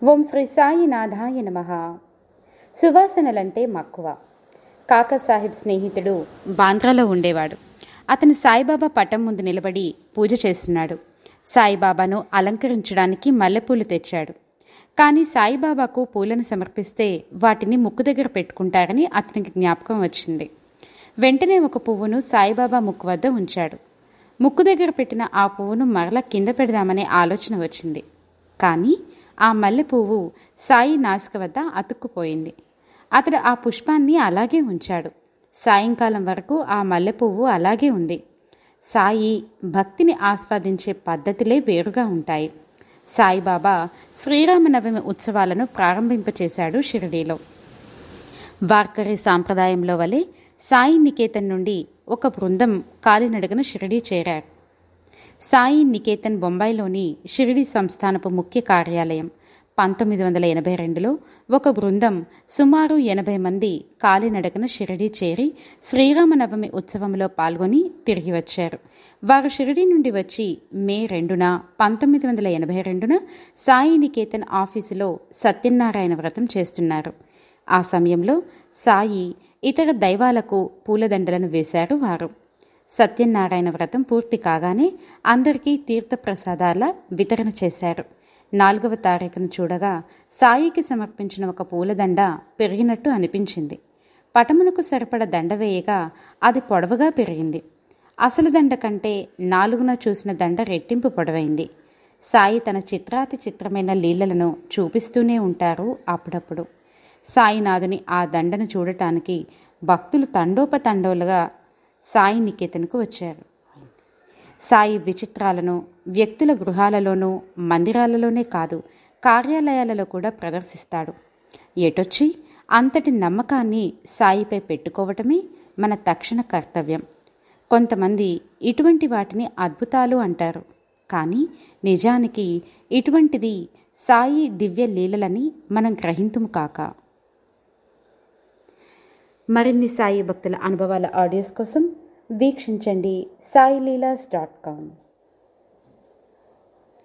ఓం శ్రీ సాయినాథాయ నమ సువాసనలంటే మక్కువ కాకాసాహెబ్ స్నేహితుడు బాంద్రాలో ఉండేవాడు అతను సాయిబాబా పటం ముందు నిలబడి పూజ చేస్తున్నాడు సాయిబాబాను అలంకరించడానికి మల్లెపూలు తెచ్చాడు కానీ సాయిబాబాకు పూలను సమర్పిస్తే వాటిని ముక్కు దగ్గర పెట్టుకుంటారని అతనికి జ్ఞాపకం వచ్చింది వెంటనే ఒక పువ్వును సాయిబాబా ముక్కు వద్ద ఉంచాడు ముక్కు దగ్గర పెట్టిన ఆ పువ్వును మరలా కింద పెడదామనే ఆలోచన వచ్చింది కానీ ఆ మల్లె పువ్వు సాయి నాసిక వద్ద అతుక్కుపోయింది అతడు ఆ పుష్పాన్ని అలాగే ఉంచాడు సాయంకాలం వరకు ఆ మల్లె పువ్వు అలాగే ఉంది సాయి భక్తిని ఆస్వాదించే పద్ధతులే వేరుగా ఉంటాయి సాయిబాబా శ్రీరామనవమి ఉత్సవాలను ప్రారంభింపచేశాడు షిరిడీలో వార్కరీ సాంప్రదాయంలో వలె సాయి నికేతన్ నుండి ఒక బృందం కాలినడకన షిరిడీ చేరారు సాయి నికేతన్ బొంబాయిలోని షిరిడి సంస్థానపు ముఖ్య కార్యాలయం పంతొమ్మిది వందల ఎనభై రెండులో ఒక బృందం సుమారు ఎనభై మంది కాలినడకన షిరిడి చేరి శ్రీరామనవమి ఉత్సవంలో పాల్గొని తిరిగి వచ్చారు వారు షిరిడి నుండి వచ్చి మే రెండున పంతొమ్మిది వందల ఎనభై రెండున సాయి నికేతన్ ఆఫీసులో సత్యనారాయణ వ్రతం చేస్తున్నారు ఆ సమయంలో సాయి ఇతర దైవాలకు పూలదండలను వేశారు వారు సత్యనారాయణ వ్రతం పూర్తి కాగానే అందరికీ తీర్థప్రసాదాల వితరణ చేశారు నాలుగవ తారీఖును చూడగా సాయికి సమర్పించిన ఒక పూలదండ పెరిగినట్టు అనిపించింది పటమునకు సరిపడ దండ వేయగా అది పొడవుగా పెరిగింది అసలు దండ కంటే నాలుగున చూసిన దండ రెట్టింపు పొడవైంది సాయి తన చిత్రాతి చిత్రమైన లీలలను చూపిస్తూనే ఉంటారు అప్పుడప్పుడు సాయినాథుని ఆ దండను చూడటానికి భక్తులు తండోపతండోలుగా సాయి నికేతన్కు వచ్చారు సాయి విచిత్రాలను వ్యక్తుల గృహాలలోనూ మందిరాలలోనే కాదు కార్యాలయాలలో కూడా ప్రదర్శిస్తాడు ఎటొచ్చి అంతటి నమ్మకాన్ని సాయిపై పెట్టుకోవటమే మన తక్షణ కర్తవ్యం కొంతమంది ఇటువంటి వాటిని అద్భుతాలు అంటారు కానీ నిజానికి ఇటువంటిది సాయి దివ్య లీలలని మనం గ్రహింతుము కాక మరిన్ని సాయి భక్తుల అనుభవాల ఆడియోస్ కోసం వీక్షించండి సాయిలీలాస్ డాట్ కామ్